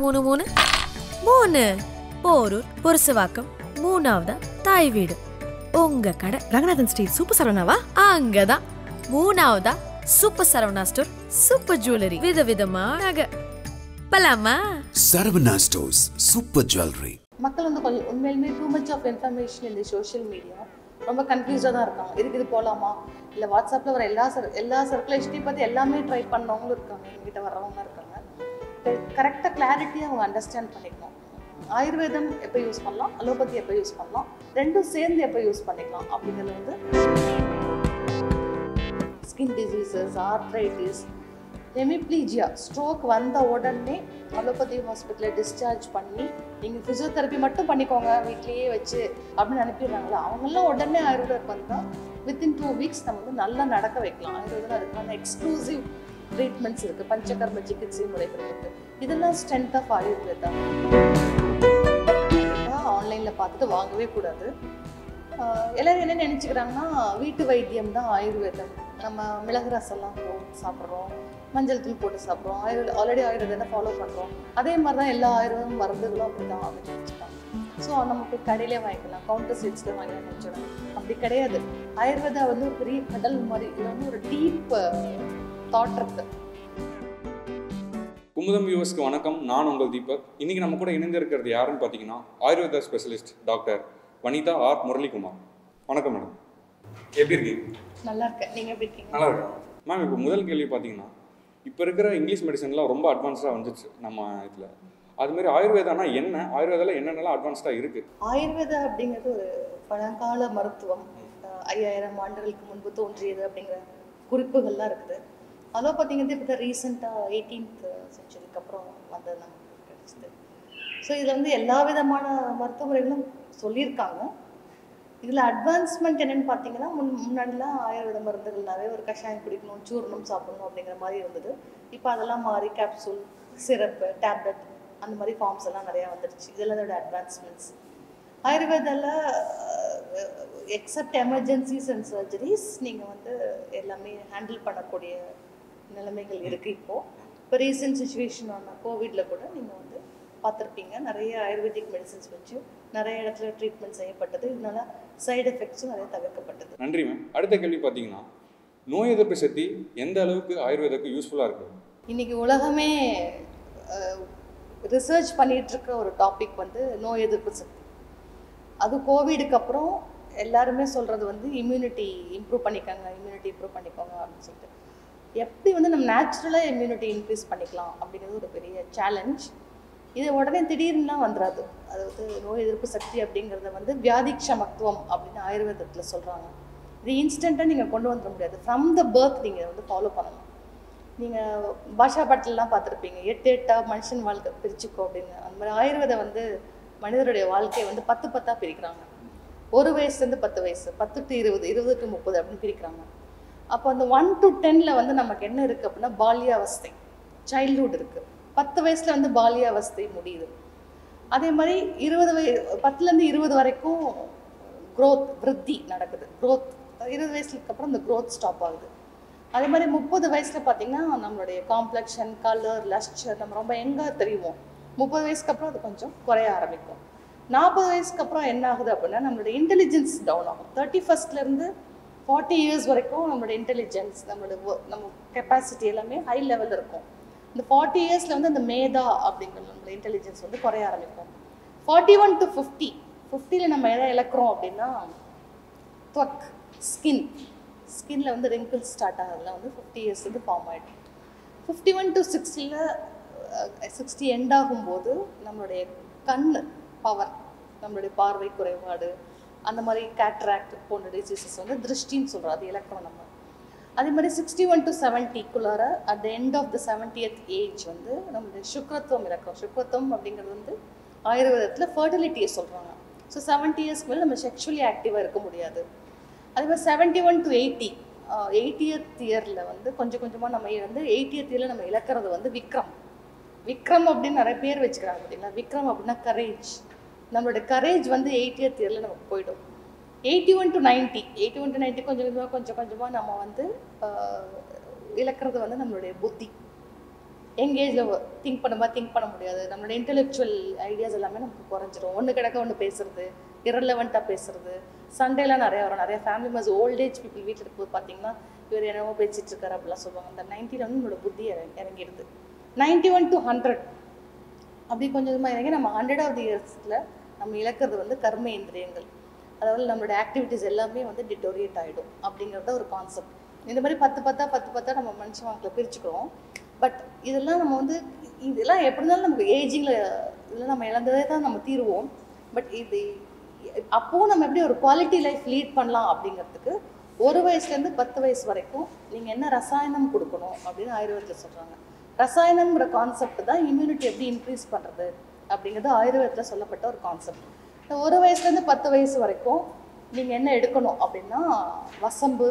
மூணு மூணு மூணு போரூர் புருசவாக்கம் மூணாவதா தாய் வீடு உங்க கடை ரங்கநாதன் ஸ்ட்ரீட் சூப்பர் சரவணாவா அங்கதான் மூணாவதா super Saravana store super jewellery விதவிதமா நகை பலாமா Saravana Stores Super Jewelry. மக்கள் வந்து கொஞ்சம் உண்மையிலுமே டூ மச் ஆஃப் இன்ஃபர்மேஷன் இந்த சோஷியல் மீடியா ரொம்ப கன்ஃபியூஸ்டாக தான் இருக்காங்க இதுக்கு இது போகலாமா இல்லை வாட்ஸ்அப்பில் வர எல்லா சர் எல்லா சர்க்குலேஷனையும் பார்த்து எல்லாமே ட்ரை பண்ணவங்களும் இருக்காங்க எங்கிட்ட வர்றவங்க இருக்காங்க கரெக்டாக கிளாரிட்டியாக அவங்க அண்டர்ஸ்டாண்ட் பண்ணிக்கணும் ஆயுர்வேதம் எப்போ யூஸ் பண்ணலாம் அலோபதி எப்போ யூஸ் பண்ணலாம் ரெண்டும் சேர்ந்து எப்போ யூஸ் பண்ணிக்கலாம் அப்படிங்கிறது வந்து skin diseases arthritis hemiplegia stroke வந்த உடனே அலோபதி ஹாஸ்பிட்டலில் டிஸ்சார்ஜ் பண்ணி நீங்கள் ஃபிசியோதெரப்பி மட்டும் பண்ணிக்கோங்க வீட்லேயே வச்சு அப்படின்னு அனுப்பிடுறாங்களா அவங்கெல்லாம் உடனே ஆயுர்வேதம் வந்தால் வித்தின் டூ வீக்ஸ் நம்ம வந்து நல்லா நடக்க வைக்கலாம் ஆயுர்வேதம் அதுக்கான எக்ஸ்க்ளூசிவ் ட்ரீட்மெண்ட்ஸ் இருக்குது பஞ்சகர்ம சிகிச்சை முறைகள் இருக்குது இதெல்லாம் ஸ்ட்ரென்த் ஆஃப் ஆயுர்வேதா ஆன்லைனில் பார்த்துட்டு வாங்கவே கூடாது ஆஹ் எல்லாரும் என்ன நினச்சிக்கிறாங்கன்னா வீட்டு வைத்தியம் தான் ஆயுர்வேதம் நம்ம மிளகு ரசம்லாம் போட்டு சாப்பிட்றோம் மஞ்சள் தூள் போட்டு சாப்பிட்றோம் ஆயுர்வேத ஆல்ரெடி ஆயுர்வேதத்தை ஃபாலோ பண்ணுறோம் அதே மாதிரி தான் எல்லா ஆயுர்வேதம் மருந்துகளும் அப்படி தான் அப்படின்னு நினச்சிப்பாங்க ஸோ நம்ம போய் கடையிலே வாங்கிக்கலாம் கவுண்டர் சீட்ஸில் வாங்கி நினச்சிடணும் அப்படி கிடையாது ஆயுர்வேதா வந்து ஒரு பெரிய கடல் மாதிரி இது வந்து ஒரு டீப் தாட் இருக்கு குமுதம் வியூவர்ஸ்க்கு வணக்கம் நான் உங்கள் தீபக் இன்னைக்கு நம்ம கூட இணைந்திருக்கிறது யாருன்னு பார்த்தீங்கன்னா Ayurveda specialist doctor Vanitha R Muralikumar வணக்கம் மேடம் எப்படி இருக்கீங்க நல்லா இருக்கு நீங்கள் எப்படி இருக்கீங்க நல்லா இருக்கேன் மேம் இப்போ முதல் கேள்வி பார்த்தீங்கன்னா இப்போ இருக்கிற இங்கிலீஷ் மெடிசன்லாம் ரொம்ப அட்வான்ஸ்டாக வந்துச்சு நம்ம இதில் அதுமாரி ஆயுர்வேதானா என்ன ஆயுர்வேதாவில் என்னென்னலாம் அட்வான்ஸ்டாக இருக்குது ஆயுர்வேதா அப்படிங்கிறது ஒரு பழங்கால மருத்துவம் அஹ் ஐயாயிரம் ஆண்டுகளுக்கு முன்பு தோன்றியது அப்படிங்கிற குறிப்புகள்லாம் இருக்குது அலோபதிங்கிறது இப்போ தான் ரீசெண்டாக எயிட்டீன்த் செஞ்சுரிக்கு அப்புறம் வந்தது நமக்கு கிடைச்சிது ஸோ இதில் வந்து எல்லா விதமான மருத்துவ முறைகளும் சொல்லியிருக்காங்க இதில் அட்வான்ஸ்மெண்ட் என்னன்னு பார்த்தீங்கன்னா முன் முன்னாடிலாம் ஆயுர்வேத மருந்துகள்னாவே ஒரு கஷாயம் குடிக்கணும் சூர்ணம் சாப்பிடணும் அப்படிங்கிற மாதிரி இருந்தது இப்போ அதெல்லாம் மாறி கேப்சூல் சிரப்பு டேப்லெட் அந்த மாதிரி ஃபார்ம்ஸ் எல்லாம் நிறையா வந்துருச்சு இதெல்லாம் அதோட அட்வான்ஸ்மெண்ட்ஸ் ஆயுர்வேதாவில் எக்ஸப்ட் எமர்ஜென்சிஸ் அண்ட் சர்ஜரிஸ் நீங்கள் வந்து எல்லாமே ஹேண்டில் பண்ணக்கூடிய நிலைமைகள் இருக்குது இப்போது இப்போ ரீசெண்ட் சுச்சுவேஷன் ஆன கோவிடில் கூட நீங்கள் வந்து பார்த்துருப்பீங்க நிறைய ஆயுர்வேதிக் மெடிசன்ஸ் வச்சு நிறைய இடத்துல ட்ரீட்மெண்ட் செய்யப்பட்டது இதனால சைடு எஃபெக்ட்ஸும் நிறைய தவிர்க்கப்பட்டது நன்றி மேம் அடுத்த கேள்வி பார்த்தீங்கன்னா நோய் எதிர்ப்பு சக்தி எந்த அளவுக்கு ஆயுர்வேதாக்கு யூஸ்ஃபுல்லாக இருக்குது இன்னைக்கு உலகமே ரிசர்ச் பண்ணிட்டு இருக்க ஒரு டாபிக் வந்து நோய் எதிர்ப்பு சக்தி அது கோவிடுக்கு அப்புறம் எல்லாருமே சொல்றது வந்து இம்யூனிட்டி இம்ப்ரூவ் பண்ணிக்கோங்க இம்யூனிட்டி இம்ப்ரூவ் பண்ணிக்கோங்க அப்படின்னு சொல்லிட்டு எப்படி வந்து நம்ம நேச்சுரலாக இம்யூனிட்டி இன்க்ரீஸ் பண்ணிக்கலாம் அப்படிங்கிறது ஒரு பெரிய சேலஞ்ச் இது உடனே திடீர்னுலாம் வந்துடாது அதாவது நோய் எதிர்ப்பு சக்தி அப்படிங்கிறத வந்து வியாதிக்ஷமத்துவம் அப்படின்னு ஆயுர்வேதத்தில் சொல்கிறாங்க இது இன்ஸ்டண்ட்டாக நீங்கள் கொண்டு வந்துட முடியாது ஃப்ரம் த பர்த் நீங்கள் வந்து ஃபாலோ பண்ணணும் நீங்கள் பாஷா பாட்டிலெலாம் பார்த்துருப்பீங்க எட்டு எட்டா மனுஷன் வாழ்க்கை பிரிச்சுக்கோ அப்படின்னு அந்த மாதிரி ஆயுர்வேதம் வந்து மனிதருடைய வாழ்க்கையை வந்து பத்து பத்தாக பிரிக்கிறாங்க ஒரு வயசுலேருந்து பத்து வயசு பத்து டு இருபது இருபது டு முப்பது அப்படின்னு பிரிக்கிறாங்க அப்போ அந்த ஒன் டு டென்னில் வந்து நமக்கு என்ன இருக்குது அப்படின்னா பால்யாவஸ்தை சைல்ட்ஹுட் இருக்குது பத்து வயசில் வந்து பால்யாவஸ்தை முடியுது அதே மாதிரி இருபது வய பத்துலேருந்து இருபது வரைக்கும் growth விருத்தி நடக்குது growth இருபது வயசுக்கு அப்புறம் இந்த growth ஸ்டாப் ஆகுது அதே மாதிரி முப்பது வயசில் பார்த்தீங்கன்னா நம்மளுடைய காம்ப்ளெக்ஷன் கலர் லஸ்டர் நம்ம ரொம்ப எங்கே தெரியுமோ முப்பது வயசுக்கு அப்புறம் அது கொஞ்சம் குறைய ஆரம்பிக்கும் நாற்பது வயசுக்கு அப்புறம் என்ன ஆகுது அப்படின்னா நம்மளுடைய இன்டெலிஜென்ஸ் டவுன் ஆகும் தேர்ட்டி ஃபஸ்ட்லேருந்து ஃபார்ட்டி இயர்ஸ் வரைக்கும் நம்மளோட இன்டெலிஜென்ஸ் நம்மளோட wo- நம்ம கெப்பாசிட்டி எல்லாமே ஹை லெவலில் இருக்கும் இந்த ஃபார்ட்டி இயர்ஸில் வந்து அந்த மேதா அப்படிங்கிற நம்மளோட இன்டெலிஜென்ஸ் வந்து குறைய ஆரம்பிக்கும் ஃபார்ட்டி ஒன் டு ஃபிஃப்டி ஃபிஃப்டியில் நம்ம எதை இழக்கிறோம் அப்படின்னா துவக் ஸ்கின் ஸ்கின்ல வந்து wrinkles ஸ்டார்ட் ஆகுதுலாம் வந்து ஃபிஃப்டி இயர்ஸ் வந்து ஃபார்ம் ஆகிடும் ஃபிஃப்டி ஒன் டு சிக்ஸ்டியில் சிக்ஸ்டி எண்ட் ஆகும்போது நம்மளுடைய கண் பவர் நம்மளுடைய பார்வை குறைபாடு அந்த மாதிரி கேட்ராக்ட் போன்ற டிசீசஸ் வந்து திருஷ்டின்னு சொல்கிறோம் அது இலக்கணம் நம்ம அதே மாதிரி சிக்ஸ்டி ஒன் டு செவன்ட்டிக்குள்ளார at the end of the seventieth age வந்து நம்மளுடைய சுக்ரத்துவம் இறக்கும் சுக்ரத்துவம் அப்படிங்கிறது வந்து ஆயுர்வேதத்தில் ஃபர்டிலிட்டியை சொல்கிறாங்க ஸோ செவன்ட்டி இயர்ஸ்க்கு மேலே நம்ம செக்ஷுவலி ஆக்டிவாக இருக்க முடியாது அதே மாதிரி seventy one to eighty eightieth இயரில் வந்து கொஞ்சம் கொஞ்சமாக நம்ம வந்து எயிட்டியத் இயரில் நம்ம இழக்கிறது வந்து விக்ரம் விக்ரம் அப்படின்னு நிறைய பேர் வச்சுக்கிறாங்க பார்த்தீங்களா விக்ரம் அப்படின்னா கரேஜ் நம்மளோட கரேஜ் வந்து எயிட்டியத் இயரில் நமக்கு போயிடும் eighty one to ninety eighty one to ninety கொஞ்சம் கொஞ்சமாக கொஞ்சம் கொஞ்சமாக நம்ம வந்து ஆஹ், இழக்கிறது வந்து நம்மளுடைய புத்தி யங் ஏஜில் திங்க் பண்ண மாதிரி திங்க் பண்ண முடியாது நம்மளோட இன்டெலெக்சுவல் ஐடியாஸ் எல்லாமே நமக்கு குறைஞ்சிரும் ஒன்று கிடக்க ஒன்று பேசுறது இரலவெண்ட்டாக பேசுறது சண்டேலாம் நிறைய வரும் நிறைய family members old age people வீட்டில் இருக்கும்போது பார்த்தீங்கன்னா இவர் என்னவோ பேசிட்டு இருக்காரு அப்படிலாம் சொல்லுவாங்க அந்த நைன்ட்டியில் வந்து நம்மளோட புத்தி இறங்கி இறங்கிடுது நைன்டி ஒன் டு ஹண்ட்ரட் அப்படி கொஞ்சம் கொஞ்சமாக இறங்கி நம்ம ஹண்ட்ரட் ஆஃப் தி இயர்ஸில் நம்ம இழக்கிறது வந்து கர்ம இந்திரியங்கள் அதாவது நம்மளோட ஆக்டிவிட்டீஸ் எல்லாமே வந்து டிட்டோரியேட் ஆகிடும் அப்படிங்கிறது ஒரு கான்செப்ட் இந்த மாதிரி பத்து பத்தா பத்து பத்தா நம்ம மனுஷன் வாக்கில் பிரிச்சுக்கிறோம் பட் இதெல்லாம் நம்ம வந்து இதெல்லாம் எப்படி இருந்தாலும் நமக்கு ஏஜிங்கில் இதெல்லாம் நம்ம இழந்ததே தான் நம்ம தீருவோம் பட் இது அப்போவும் நம்ம எப்படி ஒரு குவாலிட்டி லைஃப் லீட் பண்ணலாம் அப்படிங்கிறதுக்கு ஒரு வயசுலேருந்து பத்து வயசு வரைக்கும் நீங்கள் என்ன ரசாயனம் கொடுக்கணும் அப்படின்னு ஆயுர்வேதத்தில் சொல்கிறாங்க ரசாயனம்ங்கிற கான்செப்ட் தான் இம்யூனிட்டி எப்படி இன்க்ரீஸ் பண்ணுறது அப்படிங்கிறது ஆயுர்வேதத்தில் சொல்லப்பட்ட ஒரு கான்செப்ட் இந்த ஒரு வயசுலேருந்து பத்து வயசு வரைக்கும் நீங்கள் என்ன எடுக்கணும் அப்படின்னா வசம்பு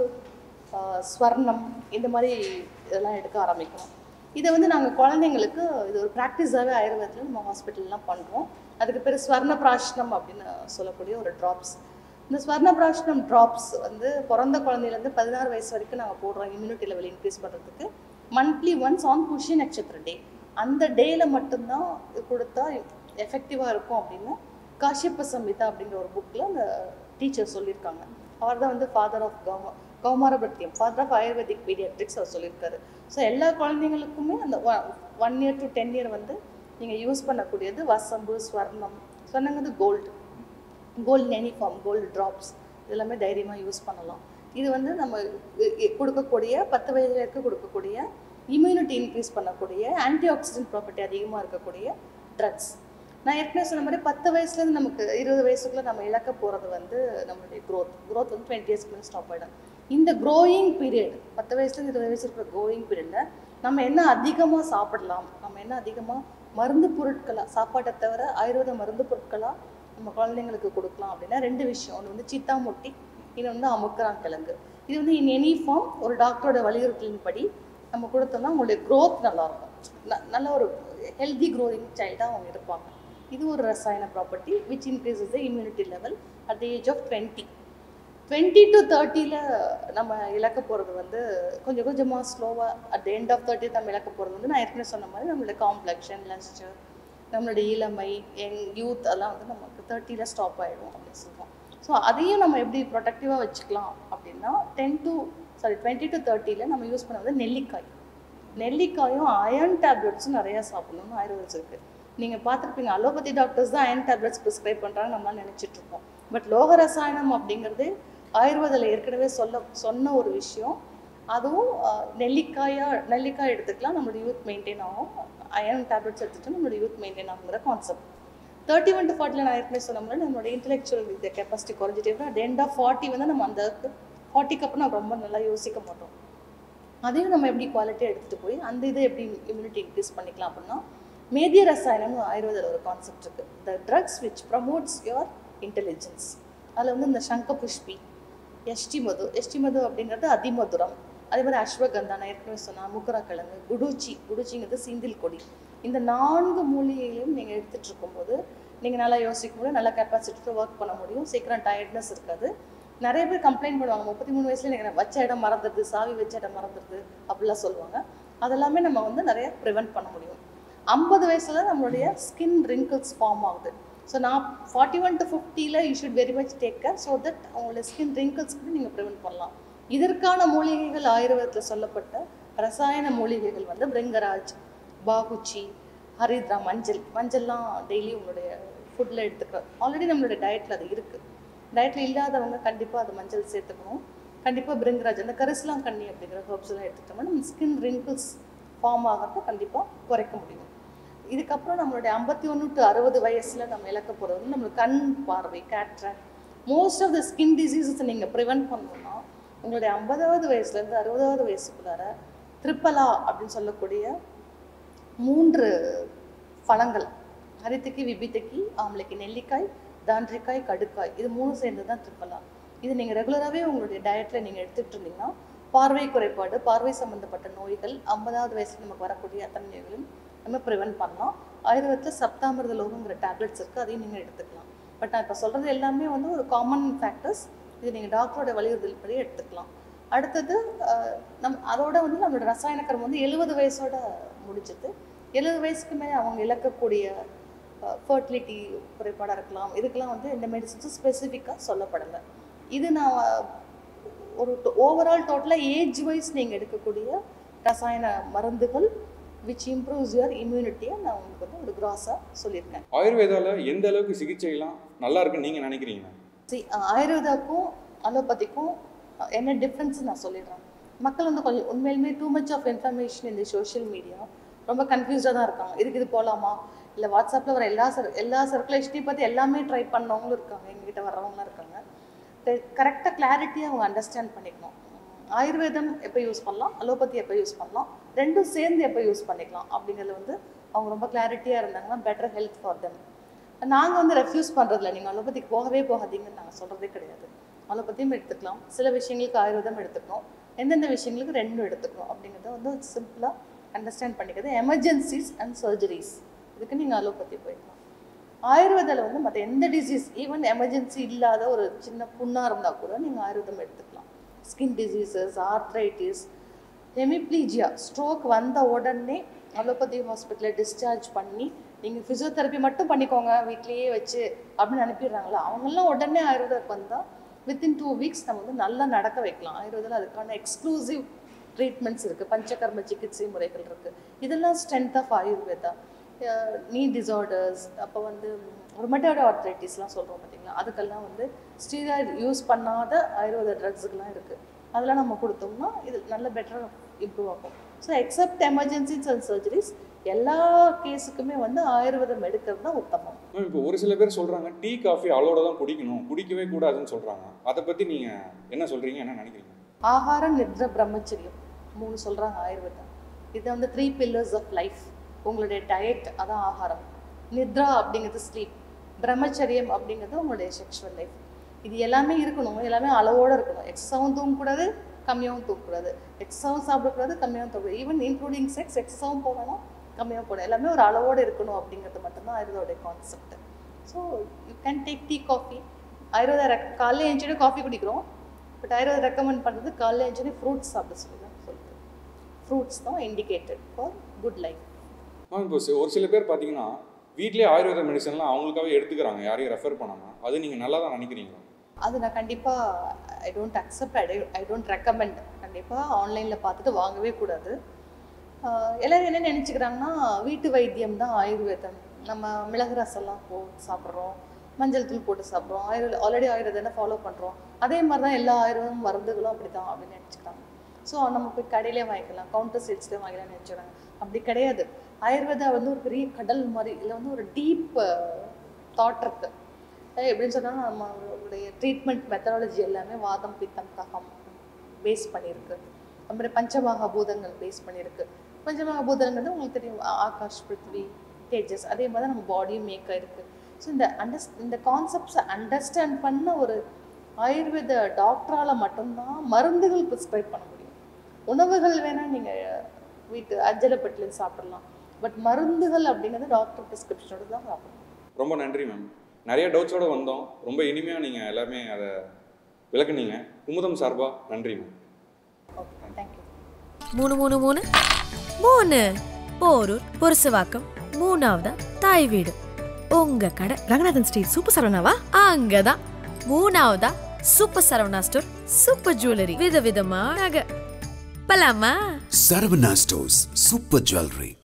ஆஹ் ஸ்வர்ணம் இந்த மாதிரி இதெல்லாம் எடுக்க ஆரம்பிக்கணும் இதை வந்து நாங்கள் குழந்தைங்களுக்கு இது ஒரு ப்ராக்டிஸாகவே ஆயுர்வேதத்தில் நம்ம ஹாஸ்பிட்டல்லாம் பண்ணுறோம் அதுக்கு பேர் ஸ்வர்ண பிராஷ்னம் அப்படின்னு சொல்லக்கூடிய ஒரு ட்ராப்ஸ் இந்த ஸ்வர்ண பிராஷ்னம் ட்ராப்ஸ் வந்து பிறந்த குழந்தையிலேருந்து பதினாறு வயசு வரைக்கும் நாங்கள் போடுறோம் இம்யூனிட்டி லெவல் இன்க்ரீஸ் பண்ணுறதுக்கு மந்த்லி ஒன்ஸ் ஆன் புஷி நட்சத்திர டே அந்த டேயில் மட்டும்தான் இது கொடுத்தா எஃபெக்டிவாக இருக்கும் அப்படின்னு காஷ்யப்ப சம்ஹிதா அப்படிங்கிற ஒரு புக்கில் அந்த டீச்சர் சொல்லியிருக்காங்க அவர் தான் வந்து ஃபாதர் ஆஃப் கௌம கௌமாரபத்தியம் ஃபாதர் ஆஃப் ஆயுர்வேதிக் பீடியாட்ரிக்ஸ் அவர் சொல்லியிருக்காரு ஸோ எல்லா குழந்தைங்களுக்குமே அந்த one year to ten year வந்து நீங்கள் யூஸ் பண்ணக்கூடியது வசம்பு ஸ்வர்ணம் ஸ்வர்ணங்கிறது கோல்டு கோல்டு நெனிஃபார்ம் கோல்டு ட்ராப்ஸ் இதெல்லாமே தைரியமாக யூஸ் பண்ணலாம் இது வந்து நம்ம இ- இ- கொடுக்கக்கூடிய பத்து வயதுல இருக்க கொடுக்கக்கூடிய இம்யூனிட்டி இன்க்ரீஸ் பண்ணக்கூடிய ஆன்டி ஆக்சிடென்ட் ப்ராப்பர்ட்டி அதிகமாக இருக்கக்கூடிய ட்ரக்ஸ் நான் ஏற்கனவே சொன்ன மாதிரி பத்து வயசுலேருந்து நமக்கு இருபது வயசுக்குள்ள நம்ம இழக்க போகிறது வந்து நம்மளுடைய growth growth வந்து டுவெண்ட்டி இயர்ஸ்க்கு ஸ்டாப் ஆகிடும் இந்த க்ரோயிங் பீரியட் பத்து வயசுலேருந்து இருபது வயசு இருக்கிற க்ரோயிங் பீரியடில் நம்ம என்ன அதிகமாக சாப்பிடலாம் நம்ம என்ன அதிகமாக மருந்து பொருட்களாக சாப்பாட்டை தவிர ஆயுர்வேத மருந்து பொருட்களாக நம்ம குழந்தைங்களுக்கு கொடுக்கலாம் அப்படின்னா ரெண்டு விஷயம் ஒன்று வந்து சித்தாமொட்டி இன்னொன்று வந்து அமுக்கராங்கிழங்கு இது வந்து இன் எனி ஃபார்ம் ஒரு டாக்டரோட வலியுறுத்தலின்படி நம்ம கொடுத்தோம்னா அவங்களுடைய growth நல்லா இருக்கும் ந- நல்ல ஒரு ஹெல்தி க்ரோயிங் சைல்டாக அவங்க இருப்பாங்க இது ஒரு ரசாயன property which increases the immunity level at the age of twenty twenty to தேர்ட்டியில் நம்ம இழக்க போகிறது வந்து கொஞ்சம் கொஞ்சமாக ஸ்லோவாக at the end of thirty நம்ம இழக்க போகிறது வந்து நான் ஏற்கனவே சொன்ன மாதிரி நம்மளுடைய காம்ப்ளெக்ஷன் லஸ்டர் நம்மளுடைய இளமை யங் யூத் அதெல்லாம் வந்து நமக்கு தேர்ட்டியில் ஸ்டாப் ஆகிடும் அப்படின்னு சொல்லுவோம் ஸோ அதையும் நம்ம எப்படி ப்ரொடக்டிவாக வச்சுக்கலாம் அப்படின்னா ten to sorry twenty to தேர்ட்டியில் நம்ம யூஸ் பண்ணது நெல்லிக்காய் நெல்லிக்காயும் அயர்ன் டேப்லெட்ஸும் நிறையா சாப்பிடணும்னு ஆயுர்வேதம் இருக்குது நீங்கள் பார்த்துருப்பீங்க அலோபதி டாக்டர்ஸ் தான் அயர்ன் டேப்லெட்ஸ் ப்ரிஸ்கிரைப் பண்ணுறாங்க நம்மளாம் நினைச்சிட்டு இருக்கோம் பட் லோக ரசாயனம் அப்படிங்கிறது ஆயுர்வேதில் ஏற்கனவே சொல்ல சொன்ன ஒரு விஷயம் அதுவும் ஆஹ், நெல்லிக்காயா நெல்லிக்காய் எடுத்துக்கலாம் நம்மளோட யூத் மெயின்டைன் ஆகும் அயர்ன் டேப்லெட்ஸ் எடுத்துட்டு நம்மளோட யூத் மெயின்டைன் ஆகுங்கிற கான்செப்ட் தேர்ட்டி ஒன் டு ஃபார்ட்டியில் நான் ஏற்கனவே சொன்ன மாதிரி நம்மளோட இன்டெலெக்சுவல் இது கெப்பாசிட்டி குறைஞ்சிட்டே வரும் அட் எண்ட் ஆஃப் ஃபார்ட்டி வந்து நம்ம அந்த ஃபார்ட்டிக்கு அப்புறம் நம்ம ரொம்ப நல்லா யோசிக்க மாட்டோம் அதையும் நம்ம எப்படி குவாலிட்டியாக எடுத்துகிட்டு போய் அந்த இதை எப்படி இம்யூனிட்டி இன்க்ரீஸ் பண்ணிக்கலாம் அப்படின்னா மேதிய ரசாயனம்னு ஆயுர்வேதில் ஒரு கான்செப்ட் இருக்குது the drugs which promotes your intelligence அதில் வந்து இந்த சங்க புஷ்பி எஷ்டி மது எஷ்டி மது அப்படிங்கிறது அதிமதுரம் அதே மாதிரி அஸ்வகந்தா நான் ஏற்கனவே சொன்னா முக்கரா கிழங்கு குடுச்சி குடுச்சிங்கிறது சீந்தில் கொடி இந்த நான்கு மூலிகைகளையும் நீங்கள் எடுத்துகிட்டு இருக்கும்போது நீங்கள் நல்லா யோசிக்க முடியும் நல்லா கெப்பாசிட்டியில் ஒர்க் பண்ண முடியும் சீக்கிரம் டயர்ட்னஸ் இருக்காது நிறைய பேர் கம்ப்ளைண்ட் பண்ணுவாங்க முப்பத்தி மூணு வயசுல எனக்கு வச்ச இடம் மறந்துடுது சாவி வச்ச இடம் மறந்துடுது அப்படிலாம் சொல்லுவாங்க அதெல்லாமே நம்ம வந்து நிறைய ப்ரிவென்ட் பண்ண முடியும் ஐம்பது வயசுல நம்மளுடைய ஸ்கின் ரிங்கிள்ஸ் ஃபார்ம் ஆகுது ஸோ நான் ஃபார்ட்டி ஒன் டு ஃபிஃப்டியில் you should very much take care so that அவங்களுடைய ஸ்கின் ரிங்கிள்ஸ் கூட நீங்கள் ப்ரிவென்ட் பண்ணலாம் இதற்கான மூலிகைகள் ஆயுர்வேதத்தில் சொல்லப்பட்ட ரசாயன மூலிகைகள் வந்து பிரிங்கராஜ் பாகுச்சி ஹரித்ரா மஞ்சள் மஞ்சள்லாம் டெய்லி உங்களுடைய ஃபுட்டில் எடுத்துக்க ஆல்ரெடி நம்மளுடைய டயட்டில் அது இருக்குது டயட்டில் இல்லாதவங்க கண்டிப்பாக அது மஞ்சள் சேர்த்துக்கணும் கண்டிப்பாக பிரிங்கராஜ் அந்த கரிசலாம் கண்ணி அப்படிங்கிற ஹர்ப்ஸ் எல்லாம் எடுத்துக்கிட்டோம்னா நம்ம ஸ்கின் ரிங்கிள்ஸ் ஃபார்ம் ஆகிறத கண்டிப்பாக குறைக்க முடியும் இதுக்கப்புறம் நம்மளுடைய ஐம்பத்தி ஒன்று டு அறுபது வயசில் நம்ம இழக்க போகிறது வந்து நம்மளுக்கு கண் பார்வை cataract most of the skin டிசீசஸை நீங்கள் ப்ரிவென்ட் பண்ணணும்னா உங்களுடைய ஐம்பதாவது வயசுலேருந்து அறுபதாவது வயசுக்குள்ளார த்ரிப்பலா அப்படின்னு சொல்லக்கூடிய மூன்று பழங்கள் ஹரித்துக்கு விபித்துக்கு ஆம்பளைக்கு நெல்லிக்காய் தாண்டிக்காய் கடுக்காய் இது மூணும் சேர்ந்து தான் ட்ரிப்பலா இது நீங்கள் ரெகுலராகவே உங்களுடைய டயட்டில் நீங்கள் எடுத்துகிட்டு இருந்தீங்கன்னா பார்வை குறைபாடு பார்வை சம்மந்தப்பட்ட நோய்கள் ஐம்பதாவது வயசுல நமக்கு வரக்கூடிய அத்தனை நோய்களும் நம்ம ப்ரிவென்ட் பண்ணலாம் ஆயுர்வேதத்தில் சப்தாமிரத லோகங்கிற டேப்லெட்ஸ் இருக்குது அதையும் நீங்கள் எடுத்துக்கலாம் பட் நான் இப்போ சொல்கிறது எல்லாமே வந்து ஒரு காமன் ஃபேக்டர்ஸ் இது நீங்கள் டாக்டரோட வலியுறுத்தல் படி எடுத்துக்கலாம் அடுத்தது அஹ், நம் அதோட வந்து நம்மளோட ரசாயன கர்மம் வந்து எழுபது வயசோட முடிச்சது எழுபது வயசுக்கு மேலே அவங்க இழக்கக்கூடிய ஃபர்டிலிட்டி குறைபாடாக இருக்கலாம் இதுக்கெல்லாம் வந்து இந்த மெடிசன்ஸும் ஸ்பெசிஃபிக்காக சொல்லப்படலை இது நான் ஒரு ஓவரால் டோட்டலாக ஏஜ் வைஸ் நீங்கள் எடுக்கக்கூடிய ரசாயன மருந்துகள் விச் இம்ப்ரூவ்ஸ் யுவர் இம்யூனிட்டியை நான் உங்களுக்கு வந்து ஒரு கிராஸாக சொல்லியிருக்கேன் ஆயுர்வேதால எந்த அளவுக்கு சிகிச்சைலாம் நல்லா இருக்குன்னு நீங்க நினைக்கிறீங்க சி ஆயுர்வேதாக்கும் அலோபதிக்கும் என்ன டிஃப்ரென்ஸ் நான் சொல்லிடுறேன் மக்கள் வந்து கொஞ்சம் உண்மையிலுமே டூ மச் ஆஃப் இன்ஃபர்மேஷன் இந்த சோஷியல் மீடியா ரொம்ப கன்ஃபியூஸ்டாக தான் இருக்காங்க இதுக்கு இது போகலாமா இல்லை வாட்ஸ்அப்பில் வர எல்லா சர் எல்லா சர்க்குலேஷனையும் பார்த்து எல்லாமே ட்ரை பண்ணவங்களும் இருக்காங்க எங்ககிட்ட வர்றவங்களாம் இருக்காங்க கரெக்டாக கிளாரிட்டியாக அவங்க அண்டர்ஸ்டாண்ட் பண்ணிக்கணும் உம், ஆயுர்வேதம் எப்போ யூஸ் பண்ணலாம் அலோபதி எப்போ யூஸ் பண்ணலாம் ரெண்டும் சேர்ந்து எப்போ யூஸ் பண்ணிக்கலாம் அப்படிங்கிறது வந்து அவங்க ரொம்ப கிளாரிட்டியாக இருந்தாங்கன்னா பெட்டர் ஹெல்த் ஃபார் தெம் நாங்கள் வந்து ரெஃப்யூஸ் பண்ணுறதில்ல நீங்கள் அலோபதிக்கு போகவே போகாதீங்கன்னு நாங்கள் சொல்கிறதே கிடையாது அலோபதியும் எடுத்துக்கலாம் சில விஷயங்களுக்கு ஆயுர்வேதம் எடுத்துக்கணும் எந்தெந்த விஷயங்களுக்கு ரெண்டும் எடுத்துக்கணும் அப்படிங்கிறத வந்து சிம்பிளாக அண்டர்ஸ்டாண்ட் பண்ணிக்கிறது எமர்ஜென்சிஸ் அண்ட் சர்ஜரிஸ் இதுக்கு நீங்கள் அலோபதி போய்க்கலாம் ஆயுர்வேதாவில் வந்து மற்ற எந்த டிசீஸ் ஈவன் எமர்ஜென்சி இல்லாத ஒரு சின்ன புண்ணாக இருந்தால் கூட நீங்கள் ஆயுர்வேதம் எடுத்துக்கலாம் skin diseases arthritis hemiplegia stroke வந்த உடனே அலோபதி ஹாஸ்பிட்டலில் டிஸ்சார்ஜ் பண்ணி நீங்கள் ஃபிசியோதெரப்பி மட்டும் பண்ணிக்கோங்க வீட்லேயே வச்சு அப்படின்னு அனுப்பிடுறாங்களா அவங்கெல்லாம் உடனே ஆயுர்வேதாக்கு வந்தால் வித்தின் டூ வீக்ஸ் நம்ம வந்து நல்லா நடக்க வைக்கலாம் ஆயுர்வேதில் அதுக்கான எக்ஸ்க்ளூசிவ் ட்ரீட்மெண்ட்ஸ் இருக்குது பஞ்சகர்ம சிகிச்சை முறைகள் இருக்குது இதெல்லாம் ஸ்ட்ரென்த் ஆஃப் ஆயுர்வேதா நீ டிசார்டர்ஸ் அப்போ வந்து ரொமட்டோட ஆர்த்ரைட்டிஸ்லாம் சொல்கிறோம் பார்த்தீங்களா அதுக்கெல்லாம் வந்து ஸ்டீராய்டு யூஸ் பண்ணாத ஆயுர்வேத ட்ரக்ஸுக்கெல்லாம் இருக்குது அதெல்லாம் நம்ம கொடுத்தோம்னா இது நல்ல பெட்டராக இம்ப்ரூவ் ஆகும் so except emergencies and surgeries எல்லா கேஸுக்குமே வந்து ஆயுர்வேதம் எடுக்கிறது தான் உத்தமம் மேம் இப்போ ஒரு சில பேர் சொல்றாங்க டீ காஃபி அளவோட தான் குடிக்கணும் குடிக்கவே கூடாதுன்னு சொல்றாங்க அதை பத்தி நீங்க என்ன சொல்றீங்க என்ன நினைக்கிறீங்க ஆகாரம் நித்ர பிரம்மச்சரியம் மூணு சொல்கிறாங்க ஆயுர்வேதம் இது வந்து த்ரீ பில்லர்ஸ் ஆஃப் லைஃப் உங்களுடைய டயட் அதான் ஆகாரம் நித்ரா அப்படிங்கிறது ஸ்லீப் பிரம்மச்சரியம் அப்படிங்கிறது உங்களுடைய செக்ஷுவல் லைஃப் இது எல்லாமே இருக்கணும் எல்லாமே அளவோடு இருக்கணும் எக்ஸாவும் தூங்கக்கூடாது கம்மியாகவும் தூங்கக்கூடாது எக்ஸாவும் சாப்பிடக்கூடாது கம்மியாகவும் தூங்கக்கூடாது ஈவன் இன்க்ளூடிங் செக்ஸ் எக்ஸாவும் போகணும் கம்மியாக போகணும் எல்லாமே ஒரு அளவோடு இருக்கணும் அப்படிங்கிறது மட்டும்தான் ஆயுர்வேதோடைய concept so you can take tea coffee Ayurveda ரெக் காலையில் எழுந்திரிச்சு காஃபி குடிக்கிறோம் பட் ஆயுர்வேதா ரெக்கமெண்ட் பண்ணுறது காலையில் எழுந்திரிச்சு ஃப்ரூட்ஸ் சாப்பிட சொல்லி தான் சொல்லுது ஃப்ரூட்ஸ் தான் indicated for good life ma'am இப்போ சி- ஒரு சில பேர் பார்த்தீங்கன்னா வீட்லயே ஆயுர்வேத மெடிசன்லாம் அவங்களுக்காகவே எடுத்துக்கிறாங்க யாரையும் ரெஃபர் பண்ணாமல் அது நீங்கள் நல்லா தான் நினைக்கிறீங்களா அது நான் கண்டிப்பாக I don't accept I I don't recommend கண்டிப்பாக ஆன்லைனில் பார்த்துட்டு வாங்கவே கூடாது ஆஹ் எல்லாரும் என்ன நினச்சிக்கிறாங்கன்னா வீட்டு வைத்தியம் தான் ஆயுர்வேதம் நம்ம மிளகு ரசம்லாம் போட்டு சாப்பிட்றோம் மஞ்சள் தூள் போட்டு சாப்பிட்றோம் ஆயுர்வேத ஆல்ரெடி ஆயுர்வேதனை ஃபாலோ பண்ணுறோம் அதே மாதிரி தான் எல்லா ஆயுர்வேதம் மருந்துகளும் அப்படி தான் அப்படின்னு நினச்சிக்கிறாங்க ஸோ நம்ம போய் கடையிலே வாங்கிக்கலாம் கவுண்டர் சீட்ஸ்லேயே வாங்கிக்கலாம்னு நினச்சிக்கிறாங்க அப்படி கிடையாது ஆயுர்வேதா வந்து ஒரு பெரிய கடல் மாதிரி இதில் வந்து ஒரு டீப் தாட் இருக்கு அஹ் எப்படின்னு சொன்னால் நம்மளுடைய ட்ரீட்மெண்ட் மெத்தடாலஜி எல்லாமே வாதம் பித்தம் கஃபம் பேஸ் பண்ணியிருக்கு அப்புறம் பஞ்சமகா பூதங்கள் பேஸ் பண்ணியிருக்கு பஞ்சமகா பூதங்கள் உங்களுக்கு தெரியும் ஆ- ஆகாஷ் பிருத்வி தேஜஸ் அதே மாதிரி தான் நம்ம பாடியும் மேக் ஆயிருக்கு ஸோ இந்த அண்டர்ஸ் இந்த கான்செப்ட்ஸை அண்டர்ஸ்டாண்ட் பண்ண ஒரு ஆயுர்வேத டாக்டரால் மட்டும்தான் மருந்துகள் ப்ரிஸ்கிரைப் பண்ண முடியும் உணவுகள் வேணால் நீங்கள் வீட்டு அஞ்சலப்பட்டிலேருந்து சாப்பிடலாம் பட் மருந்துகள் அப்படிங்கிறது டாக்டர் ப்ரிஸ்கிரிப்ஷனோட தான் சாப்பிடணும் ரொம்ப நன்றி மேம் நிறைய டவுட்ஸோட வந்தோம் ரொம்ப இனிமையாக நீங்கள் எல்லாருமே அதை விளக்குனீங்க குமுதம் சார்பா நன்றி மேம் ஓகே தேங்க்யூ மூணு மூணு மூணு மூணு போரூர் பொருசுவாக்கம் மூணாவதா தாய் வீடு உங்க கடை ரங்கநாதன் ஸ்ட்ரீட் சூப்பர் சரவணாவா அங்கதான் மூணாவதா super Saravana store super jewellery விதவிதமா நகை பலாமா Saravana Stores Super Jewelry.